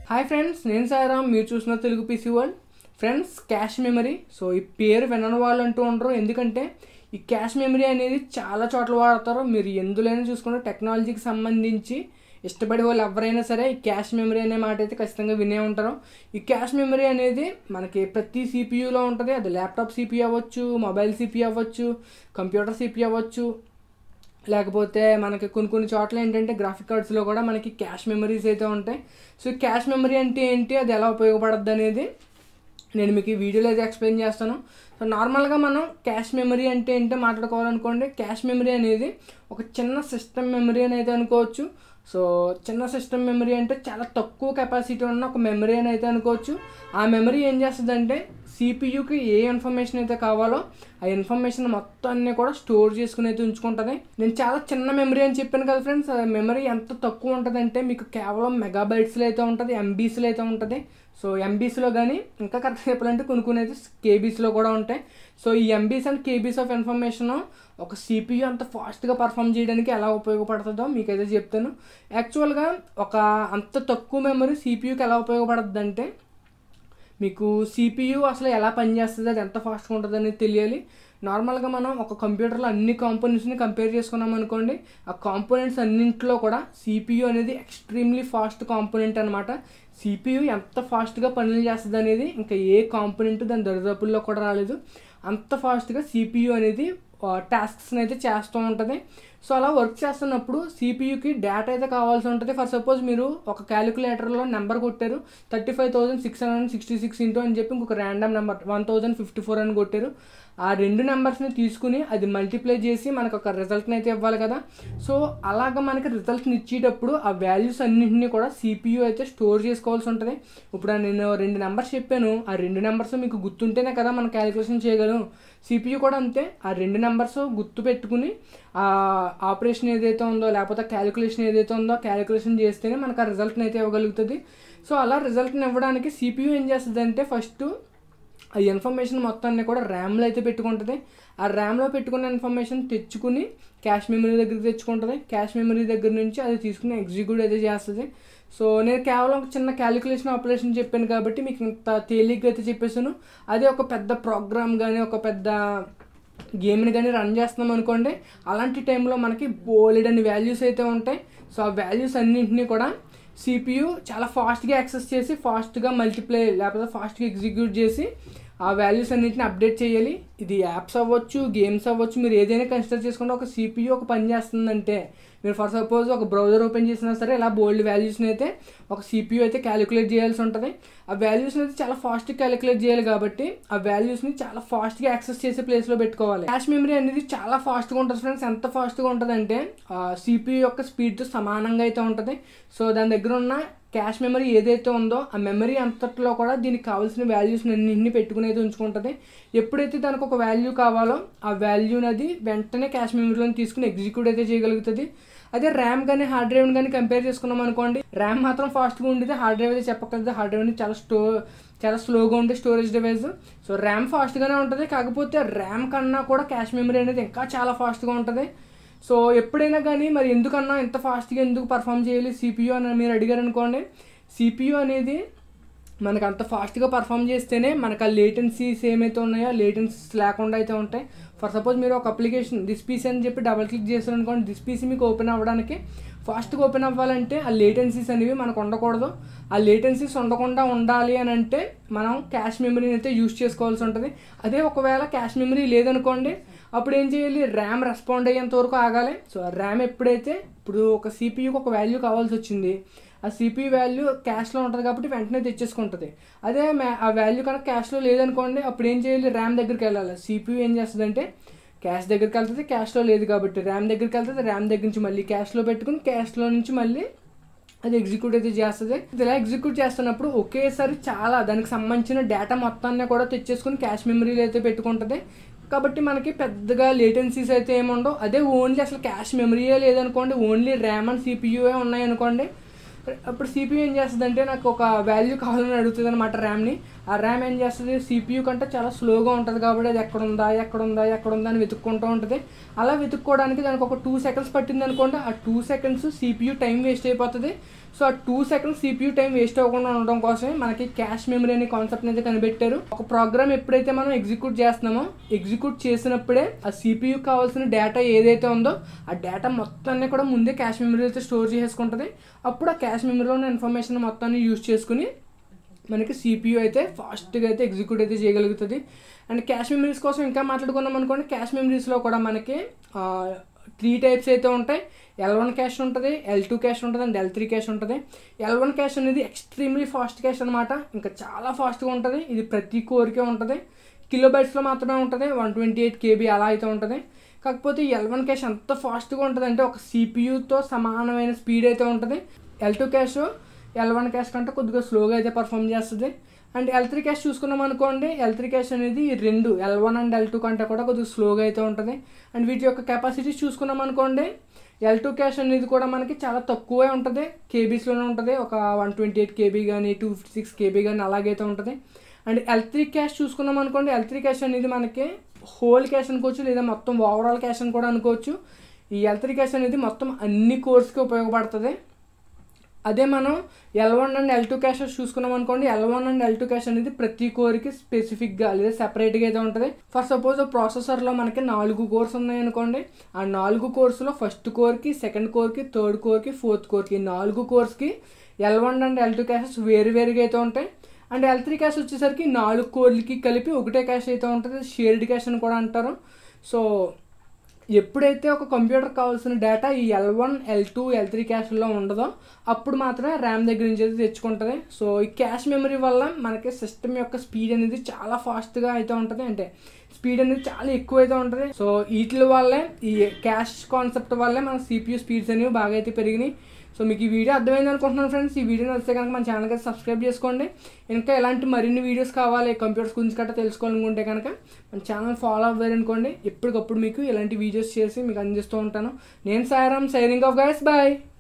hi friends నేను సాయిరామ్ మీరు చూసిన Telugu PC world friends cache memory so ఈ పేరు వినని వాళ్ళు అంటూ ఉండరు ఎందుకంటే ఈ క్యాష్ మెమరీ అనేది చాలా చోట్ల వాడతారు మీరు ఎందులోనే చూసుకుంటే టెక్నాలజీకి సంబంధించి ఇష్టపడే వాళ్ళు ఎవరైనా సరే ఈ క్యాష్ మెమరీ అనే మాట అయితే ఖచ్చితంగా వినే ఉంటారు ఈ క్యాష్ మెమరీ అనేది మనకి ప్రతి సిపియూలో ఉంటుంది అది ల్యాప్టాప్ సిపియూ అవ్వచ్చు మొబైల్ సిపియూ అవ్వచ్చు కంప్యూటర్ సిపియూ అవ్వచ్చు లేకపోతే మనకి కొన్ని కొన్ని చోట్ల ఏంటంటే గ్రాఫిక్ కార్డ్స్లో కూడా మనకి క్యాష్ మెమరీస్ అయితే ఉంటాయి సో క్యాష్ మెమరీ అంటే ఏంటి అది ఎలా ఉపయోగపడుద్ది అనేది నేను మీకు ఈ వీడియోలో అయితే ఎక్స్ప్లెయిన్ చేస్తాను సో నార్మల్గా మనం క్యాష్ మెమరీ అంటే ఏంటో మాట్లాడుకోవాలనుకోండి క్యాష్ మెమరీ అనేది ఒక చిన్న సిస్టమ్ మెమరీ అని అయితే అనుకోవచ్చు సో చిన్న సిస్టమ్ మెమరీ అంటే చాలా తక్కువ కెపాసిటీ ఉన్న ఒక మెమరీ అని అయితే అనుకోవచ్చు ఆ మెమరీ ఏం చేస్తుందంటే సిపియుకి ఏ ఇన్ఫర్మేషన్ అయితే కావాలో ఆ ఇన్ఫర్మేషన్ మొత్తాన్ని కూడా స్టోర్ చేసుకుని అయితే ఉంచుకుంటుంది నేను చాలా చిన్న మెమరీ అని చెప్పాను కదా ఫ్రెండ్స్ ఆ మెమరీ ఎంత తక్కువ ఉంటుందంటే మీకు కేవలం మెగాబైట్స్లో అయితే ఉంటుంది ఎంబీస్లో అయితే ఉంటుంది సో ఎంబీస్లో కానీ ఇంకా కరెక్ట్ చెప్పాలంటే కొన్ని కొన్ని అయితే కేబీస్లో కూడా ఉంటాయి సో ఈ MBs and KBs of information ఒక సిపియు అంత ఫాస్ట్గా పర్ఫామ్ చేయడానికి ఎలా ఉపయోగపడుతుందో మీకైతే చెప్తాను యాక్చువల్గా ఒక అంత తక్కువ మెమరీ సిపియుకి ఎలా ఉపయోగపడుతుంది అంటే మీకు సిపియు అసలు ఎలా పనిచేస్తుంది అది ఎంత ఫాస్ట్గా ఉంటుంది అనేది తెలియాలి నార్మల్గా మనం ఒక కంప్యూటర్లో అన్ని కాంపోనెంట్స్ని కంపేర్ చేసుకున్నాం అనుకోండి ఆ కాంపోనెంట్స్ అన్నింటిలో కూడా సిపియు అనేది ఎక్స్ట్రీమ్లీ ఫాస్ట్ కాంపోనెంట్ అనమాట సిపియు ఎంత ఫాస్ట్గా పనులు చేస్తుంది అనేది ఇంకా ఏ కాంపోనెంట్ దాని దరిదాపుల్లో కూడా రాలేదు అంత ఫాస్ట్గా సిపియు అనేది టాస్క్స్ని అయితే చేస్తూ ఉంటుంది సో అలా వర్క్ చేస్తున్నప్పుడు సిపియుకి డేటా అయితే కావాల్సి ఉంటుంది ఫర్ సపోజ్ మీరు ఒక క్యాలిక్యులేటర్లో నెంబర్ కొట్టారు thirty five thousand six hundred sixty six into అని చెప్పి ఇంకొక random number one thousand fifty four అని కొట్టారు ఆ రెండు నెంబర్స్ని తీసుకుని అది మల్టిప్లై చేసి మనకు ఒక రిజల్ట్ని అయితే ఇవ్వాలి కదా సో అలాగ మనకి రిజల్ట్ని ఇచ్చేటప్పుడు ఆ వాల్యూస్ అన్నింటినీ కూడా సిపియు అయితే స్టోర్ చేసుకోవాల్సి ఉంటుంది ఇప్పుడు నేను రెండు నెంబర్స్ చెప్పాను ఆ రెండు నెంబర్స్ మీకు గుర్తుంటేనే కదా మనం క్యాలిక్యులేషన్ చేయగలం సిపియు కూడా అంతే ఆ రెండు నెంబర్స్ గుర్తు పెట్టుకుని ఆ ఆపరేషన్ ఏదైతే ఉందో లేకపోతే క్యాలిక్యులేషన్ ఏదైతే ఉందో క్యాలిక్యులేషన్ చేస్తేనే మనకు ఆ రిజల్ట్ని అయితే ఇవ్వగలుగుతుంది సో అలా రిజల్ట్ని ఇవ్వడానికి సిపియు ఏం చేస్తుంది అంటే ఫస్ట్ ఆ ఇన్ఫర్మేషన్ మొత్తాన్ని కూడా ర్యామ్లో అయితే పెట్టుకుంటుంది ఆ ర్యామ్లో పెట్టుకున్న ఇన్ఫర్మేషన్ తెచ్చుకుని క్యాష్ మెమరీ దగ్గరికి తెచ్చుకుంటుంది క్యాష్ మెమరీ దగ్గర నుంచి అది తీసుకుని ఎగ్జిక్యూట్ అయితే చేస్తుంది సో నేను కేవలం ఒక చిన్న క్యాలిక్యులేషన్ ఆపరేషన్ చెప్పాను కాబట్టి మీకు ఇంత తేలిగ్గా అయితే చెప్పేసాను అదే ఒక పెద్ద ప్రోగ్రామ్ కానీ ఒక పెద్ద గేమ్ని కానీ రన్ చేస్తున్నాం అనుకోండి అలాంటి టైంలో మనకి బోలెడ్ అని వాల్యూస్ అయితే ఉంటాయి సో ఆ వాల్యూస్ అన్నింటినీ కూడా సిపియు చాలా ఫాస్ట్గా యాక్సెస్ చేసి ఫాస్ట్గా మల్టిప్లై లేకపోతే ఫాస్ట్గా ఎగ్జిక్యూట్ చేసి ఆ వాల్యూస్ అన్నింటిని అప్డేట్ చేయాలి ఇది యాప్స్ అవ్వచ్చు గేమ్స్ అవ్వచ్చు మీరు ఏదైనా కన్సిడర్ చేసుకుంటే ఒక సిపియు ఒక పని చేస్తుందంటే మీరు ఫర్ సపోజ్ ఒక బ్రౌజర్ ఓపెన్ చేసినా సరే ఇలా బోల్డ్ వాల్యూస్ని అయితే ఒక సిపియు అయితే క్యాలిక్యులేట్ చేయాల్సి ఉంటుంది ఆ వాల్యూస్ని అయితే చాలా ఫాస్ట్గా క్యాలిక్యులేట్ చేయాలి కాబట్టి ఆ వాల్యూస్ని చాలా ఫాస్ట్గా యాక్సెస్ చేసే ప్లేస్లో పెట్టుకోవాలి క్యాష్ మెమరీ అనేది చాలా ఫాస్ట్గా ఉంటుంది ఫ్రెండ్స్ ఎంత ఫాస్ట్గా ఉంటుంది అంటే సిపియు యొక్క స్పీడ్తో సమానంగా అయితే ఉంటుంది సో దాని దగ్గర ఉన్న క్యాష్ మెమరీ ఏదైతే ఉందో ఆ మెమరీ అంతట్లో కూడా దీనికి కావాల్సిన వాల్యూస్ అన్నింటినీ పెట్టుకుని అయితే ఉంచుకుంటుంది ఎప్పుడైతే దానికి ఒక వాల్యూ కావాలో ఆ వాల్యూని అది వెంటనే క్యాష్ మెమరీలో తీసుకుని ఎగ్జిక్యూట్ అయితే చేయగలుగుతుంది అదే ర్యామ్ కానీ హార్డ్ డ్రైవ్ కానీ కంపేర్ చేసుకున్నాం అనుకోండి ర్యామ్ మాత్రం ఫాస్ట్గా ఉండేది హార్డ్ డ్రైవ్ అయితే చెప్పకలేదు హార్డ్ డ్రైవ్ అనేది చాలా స్టో చాలా స్లోగా ఉండే స్టోరేజ్ డివైస్ సో ర్యామ్ ఫాస్ట్గానే ఉంటుంది కాకపోతే ర్యామ్ కన్నా కూడా క్యాష్ మెమరీ అనేది ఇంకా చాలా ఫాస్ట్గా ఉంటుంది సో ఎప్పుడైనా కానీ మరి ఎందుకన్నా ఇంత ఫాస్ట్గా ఎందుకు పర్ఫామ్ చేయాలి సిపియు అని మీరు అడిగారు అనుకోండి సిపియు అనేది మనకు అంత ఫాస్ట్గా పర్ఫామ్ చేస్తేనే మనకు ఆ లేటెన్సీస్ ఏమైతే ఉన్నాయో లేటెన్సీస్ లేకుండా అయితే ఉంటాయి ఫర్ సపోజ్ మీరు ఒక అప్లికేషన్ దిస్ పీసీ అని చెప్పి డబల్ క్లిక్ చేస్తారు అనుకోండి దిస్ పీసీ మీకు ఓపెన్ అవ్వడానికి ఫాస్ట్గా ఓపెన్ అవ్వాలంటే ఆ లేటెన్సీస్ అనేవి మనకు ఉండకూడదు ఆ లేటెన్సీస్ ఉండకుండా ఉండాలి అని అంటే మనం క్యాష్ మెమరీని అయితే యూస్ చేసుకోవాల్సి ఉంటుంది అదే ఒకవేళ క్యాష్ మెమరీ లేదనుకోండి అప్పుడు ఏం చేయాలి ర్యామ్ రెస్పాండ్ అయ్యేంత వరకు ఆగాలి సో ర్యామ్ ఎప్పుడైతే ఇప్పుడు ఒక సిపియుకి ఒక వాల్యూ కావాల్సి వచ్చింది ఆ సిపియు వాల్యూ క్యాష్లో ఉంటుంది కాబట్టి వెంటనే తెచ్చేసుకుంటుంది అదే ఆ వాల్యూ కనుక క్యాష్లో లేదనుకోండి అప్పుడు ఏం చేయాలి ర్యామ్ దగ్గరికి వెళ్ళాలి సిపియు ఏం చేస్తుందంటే క్యాష్ దగ్గరికి వెళ్తుంది క్యాష్లో లేదు కాబట్టి ర్యామ్ దగ్గరికి వెళ్తుంది ర్యామ్ దగ్గర నుంచి మళ్ళీ క్యాష్లో పెట్టుకుని క్యాష్లో నుంచి మళ్ళీ అది ఎగ్జిక్యూట్ అయితే చేస్తుంది ఇలా ఎగ్జిక్యూట్ చేస్తున్నప్పుడు ఒకేసారి చాలా దానికి సంబంధించిన డేటా మొత్తాన్ని కూడా తెచ్చేసుకుని క్యాష్ మెమరీలో అయితే పెట్టుకుంటుంది కాబట్టి మనకి పెద్దగా లేటెన్సీస్ అయితే ఏముండవు అదే ఓన్లీ అసలు క్యాష్ మెమరీయే లేదనుకోండి ఓన్లీ ర్యామ్ అండ్ సిపియూఏ ఉన్నాయనుకోండి అప్పుడు సిపియూ ఏం చేస్తుంది అంటే నాకు ఒక వాల్యూ కావాలని అడుగుతుంది అనమాట ర్యామ్ని ఆ ర్యామ్ ఏం చేస్తుంది సిపియూ కంటే చాలా స్లోగా ఉంటుంది కాబట్టి అది ఎక్కడ ఉందా ఎక్కడ ఉందా ఎక్కడ ఉందా అని వెతుక్కుంటూ ఉంటుంది అలా వెతుక్కోవడానికి దానికి ఒక టూ సెకండ్స్ పట్టింది అనుకోండి ఆ two seconds CPU time waste అయిపోతుంది సో ఆ two seconds CPU time waste అవ్వకుండా ఉండడం కోసమే మనకి క్యాష్ మెమరీ అనే కాన్సెప్ట్ అయితే కనిపెట్టారు ఒక ప్రోగ్రామ్ ఎప్పుడైతే మనం ఎగ్జిక్యూట్ చేస్తున్నామో ఎగ్జిక్యూట్ చేసినప్పుడే ఆ సిపియూ కావాల్సిన డేటా ఏదైతే ఉందో ఆ డేటా మొత్తాన్ని కూడా ముందే క్యాష్ మెమరీ అయితే స్టోర్ చేసుకుంటుంది అప్పుడు ఆ క్యాష్ మెమరీలో ఉన్న ఇన్ఫర్మేషన్ మొత్తాన్ని యూజ్ చేసుకుని మనకి సిపియూ అయితే ఫాస్ట్గా అయితే ఎగ్జిక్యూట్ అయితే చేయగలుగుతుంది అండ్ క్యాష్ మెమరీస్ కోసం ఇంకా మాట్లాడుకున్నాం అనుకోండి క్యాష్ మెమరీస్లో కూడా మనకి త్రీ టైప్స్ అయితే ఉంటాయి ఎల్ వన్ క్యాష్ ఉంటుంది ఎల్ టూ క్యాష్ ఉంటుంది అండ్ ఎల్ త్రీ క్యాష్ ఉంటుంది ఎల్ వన్ క్యాష్ అనేది ఎక్స్ట్రీమ్లీ ఫాస్ట్ క్యాష్ అనమాట ఇంకా చాలా ఫాస్ట్గా ఉంటుంది ఇది ప్రతి కోరికే ఉంటుంది కిలో బైట్స్లో మాత్రమే ఉంటుంది వన్ ట్వంటీ ఎయిట్ కేబీ అలా అయితే ఉంటుంది కాకపోతే ఎల్ వన్ క్యాష్ ఎంత ఫాస్ట్గా ఉంటుంది అంటే ఒక సిపియూతో సమానమైన స్పీడ్ అయితే ఉంటుంది L two cache L one cache కంటే కొద్దిగా స్లోగా అయితే పర్ఫామ్ చేస్తుంది అండ్ ఎల్ త్రీ క్యాష్ చూసుకున్నాం అనుకోండి ఎల్ త్రీ క్యాష్ అనేది ఈ రెండు L one and L two కంటే కూడా కొద్దిగా స్లోగా అయితే ఉంటుంది అండ్ వీటి యొక్క కెపాసిటీస్ చూసుకున్నాం అనుకోండి ఎల్ టూ క్యాష్ అనేది కూడా మనకి చాలా తక్కువే ఉంటుంది కేబీస్లోనే ఉంటుంది ఒక వన్ ట్వంటీ ఎయిట్ కేబీ కానీ టూ ఫిఫ్టీ సిక్స్ కేబీ కానీ అలాగైతే ఉంటుంది అండ్ ఎల్ త్రీ క్యాష్ చూసుకున్నాం అనుకోండి ఎల్ త్రీ క్యాష్ అనేది మనకి హోల్ క్యాష్ అనుకోవచ్చు లేదా మొత్తం ఓవరాల్ క్యాష్ అని కూడా అనుకోవచ్చు ఈ ఎల్ త్రీ క్యాష్ అనేది మొత్తం అన్ని కోర్స్కి ఉపయోగపడుతుంది అదే మనం L one and L two caches చూసుకున్నాం అనుకోండి L one and L two cache అనేది ప్రతి కోర్కి స్పెసిఫిక్గా లేదా సెపరేట్గా అయితే ఉంటుంది ఫర్ సపోజ్ ప్రాసెసర్లో మనకి నాలుగు కోర్స్ ఉన్నాయి అనుకోండి ఆ నాలుగు కోర్సులో ఫస్ట్ కోర్కి సెకండ్ కోర్కి థర్డ్ కోర్కి ఫోర్త్ కోర్కి నాలుగు కోర్స్కి L one and L two caches వేరు వేరుగా అయితే ఉంటాయి అండ్ ఎల్ త్రీ క్యాష్ వచ్చేసరికి నాలుగు కోర్లకి కలిపి ఒకటే క్యాష్ అయితే ఉంటుంది షేర్డ్ క్యాష్ అని కూడా అంటారు సో ఎప్పుడైతే ఒక కంప్యూటర్ కావాల్సిన డేటా ఈ L one L two L three క్యాష్లో ఉండదో అప్పుడు మాత్రమే ర్యామ్ దగ్గర నుంచి అయితే తెచ్చుకుంటుంది సో ఈ క్యాష్ మెమరీ వల్ల మనకి సిస్టమ్ యొక్క స్పీడ్ అనేది చాలా ఫాస్ట్గా అయితే ఉంటుంది అంటే స్పీడ్ అనేది చాలా ఎక్కువ అయితే ఉంటుంది సో వీటి వల్లే ఈ క్యాష్ కాన్సెప్ట్ వల్లే మన సిపియూ స్పీడ్స్ అనేవి బాగా అయితే పెరిగినాయి సో మీకు ఈ వీడియో అర్థమైంది అనుకుంటున్నాను ఫ్రెండ్స్ ఈ వీడియో నచ్చితే కనుక మన ఛానల్కి అయితే సబ్స్క్రైబ్ చేసుకోండి ఇంకా ఎలాంటి మరిన్ని వీడియోస్ కావాలి కంప్యూటర్స్ గురించి గట్రా తెలుసుకోవాలనుకుంటే కనుక మన ఛానల్ ఫాలో అవ్వారనుకోండి ఎప్పటికప్పుడు మీకు ఇలాంటి వీడియోస్ చేసి మీకు అందిస్తూ ఉంటాను నేను Sairam signing off guys bye